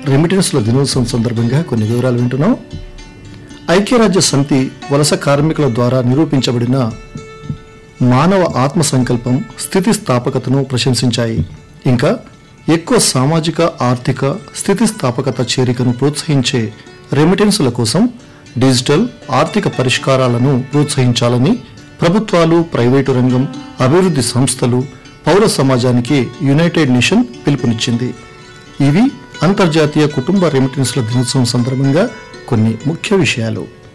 రెమిటెన్స్ల దినోత్సవం సందర్భంగా కొన్ని వివరాలు వింటున్నాం ఐక్యరాజ్య సమితి వలస కార్మికుల ద్వారా నిరూపించబడిన మానవ ఆత్మ సంకల్పం స్థితిస్థాపకతను ప్రశంసించాయి ఇంకా ఎక్కువ సామాజిక ఆర్థిక స్థితిస్థాపకత చేరికను ప్రోత్సహించే రెమిటెన్సుల కోసం డిజిటల్ ఆర్థిక పరిష్కారాలను ప్రోత్సహించాలని ప్రభుత్వాలు ప్రైవేటు రంగం అభివృద్ధి సంస్థలు పౌర సమాజానికి యునైటెడ్ నేషన్ పిలుపునిచ్చింది ఇవి అంతర్జాతీయ కుటుంబ రెమిటెన్స్ల దినోత్సవం సందర్భంగా కొన్ని ముఖ్య విషయాలు